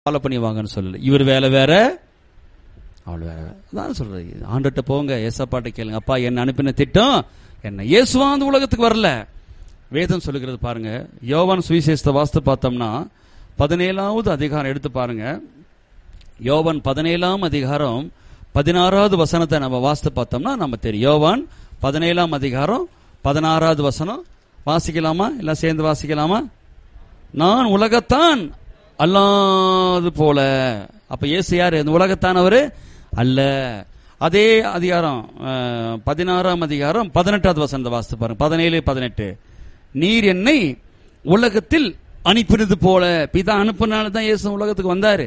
Follow பண்ணி வாங்கன்னு சொல்லல இவர் வேலை வேற அவள் வேற வேற அதான் சொல்றது ஆண்டுகிட்ட போங்க ஏசப்பாட்ட கேளுங்க அப்பா என்ன அனுப்பின திட்டம் என்ன இயேசுவா அந்த உலகத்துக்கு வரல வேதம் சொல்லுகிறது பாருங்க யோவான் சுவிசேஷத்தை வாஸ்து பார்த்தோம்னா பதினேழாவது அதிகாரம் எடுத்து பாருங்க யோவான் பதினேழாம் அதிகாரம் பதினாறாவது வசனத்தை நம்ம வாசித்து பார்த்தோம்னா நம்ம தெரியும் யோவான் பதினேழாம் அதிகாரம் பதினாறாவது வசனம் வாசிக்கலாமா எல்லாம் சேர்ந்து வாசிக்கலாமா நான் உலகத்தான் அல்லாது போல அப்ப இயேசு யாரு இந்த உலகத்தானவரு அல்ல அதே அதிகாரம் அஹ், பதினாறாம் அதிகாரம் பதினெட்டாவது வசனத்தை வாசித்து பாருங்க பதினேழு பதினெட்டு நீர் என்னை உலகத்தில் அனுப்பினது போல பிதா அனுப்புனால தான் இயேசு உலகத்துக்கு வந்தாரு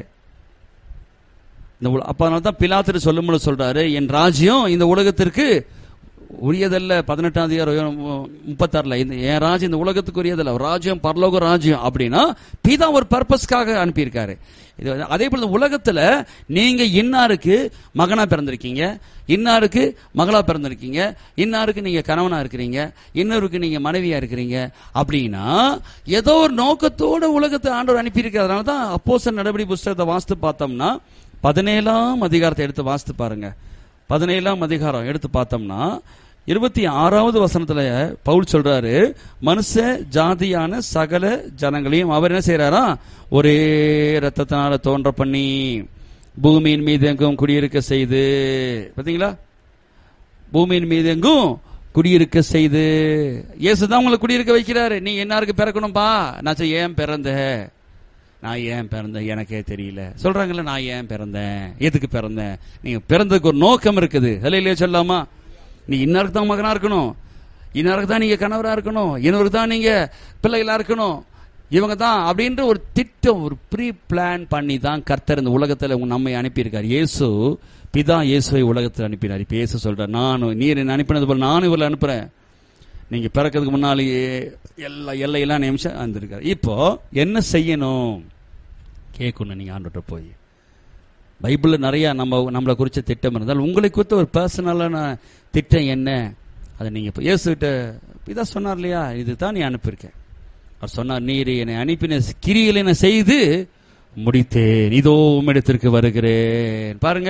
இந்த உல- அப்ப அதனால தான் பிலாத்திரு சொல்லும்போது சொல்றாரு என் ராஜ்யம் இந்த உலகத்திற்கு உரியதல்ல பதினெட்டாம் அதிகாரம் முப்பத்தாறுல இந்த என் ராஜ்யம் இந்த உலகத்துக்கு உரியதல்ல ராஜ்யம் பரலோக ராஜ்யம் அப்படின்னா பிதா ஒரு பர்பஸ்க்காக அனுப்பியிருக்காரு இது வந்து அதே போல இந்த உலகத்துல நீங்க இன்னாருக்கு மகனா பிறந்திருக்கீங்க இன்னாருக்கு மகளா பிறந்திருக்கீங்க இன்னாருக்கு நீங்க கணவனா இருக்கிறீங்க இன்னொருக்கு நீங்க மனைவியா இருக்கிறீங்க அப்படின்னா ஏதோ ஒரு நோக்கத்தோட உலகத்தை ஆண்டவர் அனுப்பியிருக்காரு அதனால தான் அப்போஸ்தலர் நடவடிக்கை புஸ்தகத்தை வாசித்து பார்த்தோம்னா பதினேழாம் அதிகாரத்தை எடுத்து வாசித்து பாருங்க பதினேழாம் அதிகாரம் எடுத்து பார்த்தோம்னா இருபத்தி ஆறாவது வசனத்துல பவுல் சொல்றாரு மனுஷ ஜாதியான சகல ஜனங்களையும் அவர் என்ன செய்யறாரா ஒரே ரத்தத்தினால தோன்ற பண்ணி பூமியின் மீது எங்கும் குடியிருக்க செய்து பாத்தீங்களா பூமியின் மீது எங்கும் குடியிருக்க செய்து இயேசுதான் உங்களை குடியிருக்க வைக்கிறாரு நீ என்னாருக்கு பிறக்கணும்பா நான் சொல்ல, ஏன் பிறந்த நான் ஏன் பிறந்தேன் எனக்கே தெரியல சொல்றாங்கல்ல நான் ஏன் பிறந்தேன் எதுக்கு பிறந்தேன் நீங்க பிறந்ததுக்கு ஒரு நோக்கம் இருக்குது இல்லையா சொல்லாமா நீ இன்னாருக்கு தான் மகனா இருக்கணும் இன்னாருக்கு தான் நீங்க கணவரா இருக்கணும் இன்னொருக்கு தான் நீங்க பிள்ளைகளா இருக்கணும் இவங்க தான் அப்படின்ற ஒரு திட்டம் ஒரு ப்ரீ பிளான் பண்ணி தான் கர்த்தர் இந்த உலகத்துல உங்க நம்மை அனுப்பியிருக்கார் இயேசு பிதா இயேசுவை உலகத்தில் அனுப்பினார் இப்ப இயேசு சொல்றார் நானும் நீர் என்ன அனுப்பினது போல நானும் இவரை அனுப்புறேன் நீங்க பிறக்கிறதுக்கு முன்னாலேயே எல்லா எல்லையெல்லாம் நிமிஷம் வந்திருக்காரு இப்போ என்ன செய்யணும் கேட்கணும் நீங்க ஆண்டுகிட்ட போய் பைபிள்ல நிறைய நம்ம நம்மளை குறிச்ச திட்டம் இருந்தால் உங்களை குறித்த ஒரு பர்சனலான திட்டம் என்ன அதை நீங்க இப்போ இயேசுகிட்ட இதான் சொன்னார் இல்லையா இதுதான் நீ அனுப்பியிருக்கேன் அவர் சொன்னார் நீர் என்னை அனுப்பின கிரிகளை நான் செய்து முடித்தேன் இதோ உம்மிடத்திற்கு வருகிறேன் பாருங்க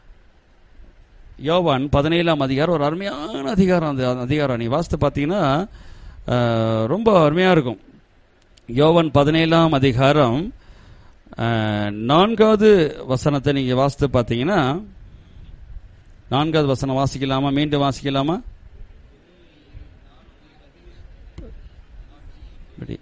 யோவான் பதினேழாம் அதிகாரம் ஒரு அருமையான அதிகாரம் அந்த அதிகாரம் நீ வாசித்து பார்த்தீங்கன்னா அஹ், ரொம்ப அருமையா இருக்கும் யோவான் பதினேழாம் அதிகாரம் அஹ், நான்காவது வசனத்தை நீங்க வாசித்து பார்த்தீங்கன்னா நான்காவது வசனம் வாசிக்கலாமா மீண்டும் வாசிக்கலாமா இப்படி.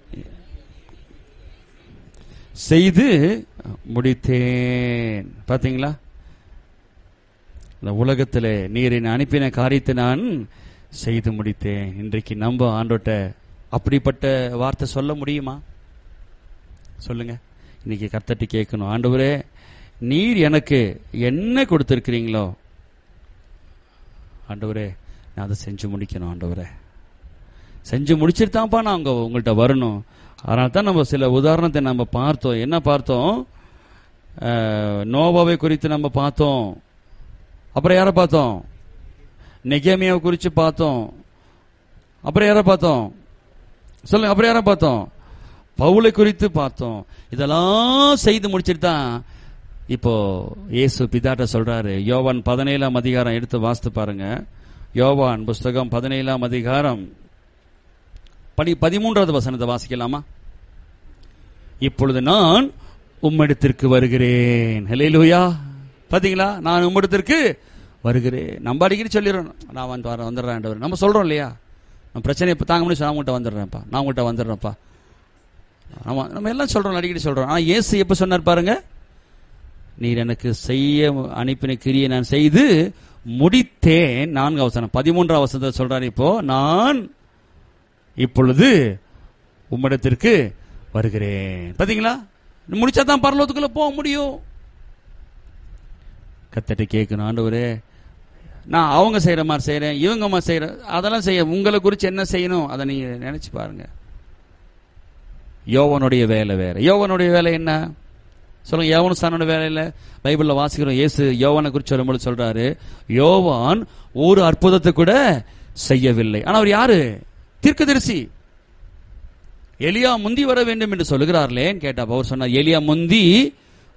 செய்து முடித்தேன் பாத்தீங்களா இந்த உலகத்திலே நீரின் அனுப்பின காரியத்தை நான் செய்து முடித்தேன் இன்றைக்கு நம்ப ஆண்டோட்ட அப்படிப்பட்ட வார்த்தை சொல்ல முடியுமா சொல்லுங்க இன்னைக்கு கர்த்தட்டி கேட்கணும் ஆண்டவரே நீர் எனக்கு என்ன கொடுத்திருக்கிறீங்களோ ஆண்டவரே நான் அதை செஞ்சு முடிக்கணும் ஆண்டவரே செஞ்சு முடிச்சிட்டு தான்ப்பா நான் அங்க உங்கள்கிட்ட வரணும் அதனால தான் நம்ம சில உதாரணத்தை நம்ம பார்த்தோம் என்ன பார்த்தோம் அஹ், நோவாவை குறித்து நம்ம பார்த்தோம் அப்புறம் யாரை பார்த்தோம் நெகேமியாவை குறித்து பார்த்தோம் அப்புறம் யாரை பார்த்தோம் சொல்லுங்க அப்புறம் யாரை பார்த்தோம் பவுலை குறித்து பார்த்தோம் இதெல்லாம் செய்து முடிச்சிட்டு தான் இப்போ இயேசு பிதாட்ட சொல்றாரு யோவான் பதினேழாம் அதிகாரம் எடுத்து வாசித்து பாருங்க யோவான் புஸ்தகம் பதினேழாம் அதிகாரம் படி பதிமூன்றாவது வசனத்தை வாசிக்கலாமா இப்பொழுது நான் உம்மிடத்திற்கு வருகிறேன் ஹalleluya பாத்தீங்களா நான் உம்மிடத்திற்கு வருகிறேன் நம்ம அடிக்கடி சொல்லிடுறோம் நான் வந்து வர வந்துடுறேன் ஆண்டவரே. நம்ம சொல்றோம் இல்லையா நம்ம பிரச்சனை இப்போ தாங்க முடியும் நான் உங்கள்கிட்ட வந்துடுறேன்ப்பா நான் உங்கள்கிட்ட வந்துடுறேன்ப்பா நம்ம நம்ம எல்லாம் சொல்றோம் அடிக்கடி சொல்றோம் ஆனா இயேசு எப்ப சொன்னார் பாருங்க நீர் எனக்கு செய்ய அனுப்பின கிரியை நான் செய்து முடித்தேன் நான்கு அவசரம் பதிமூன்றாம் அவசரத்தை சொல்றாரு இப்போ நான் இப்பொழுது உம்மிடத்திற்கு வருகிறேன் பாத்தீங்களா முடிச்சா தான் பரலோகத்துக்குள்ள போக முடியும் கத்தட்ட கேட்கணும் ஆண்டவரே நான் அவங்க செய்யற மாதிரி செய்யறேன் இவங்க மாதிரி செய்யற அதெல்லாம் செய்ய உங்களை குறித்து என்ன செய்யணும் அதை நீங்க நினைச்சு பாருங்க யோவனுடைய வேலை வேற யோவனுடைய வேலை என்ன சொல்லுங்க யோவன் சானோட வேலை இல்ல பைபிள்ல வாசிக்கிறோம் இயேசு யோவானை குறித்து சொல்லும்போது சொல்றாரு யோவான் ஒரு அற்புதத்தை கூட செய்யவில்லை ஆனா அவர் யாரு தீர்க்கதரிசி எலியா முந்தி வர வேண்டும் என்று சொல்லுகிறார்களேன்னு கேட்டா அவர் சொன்னார் எலியா முந்தி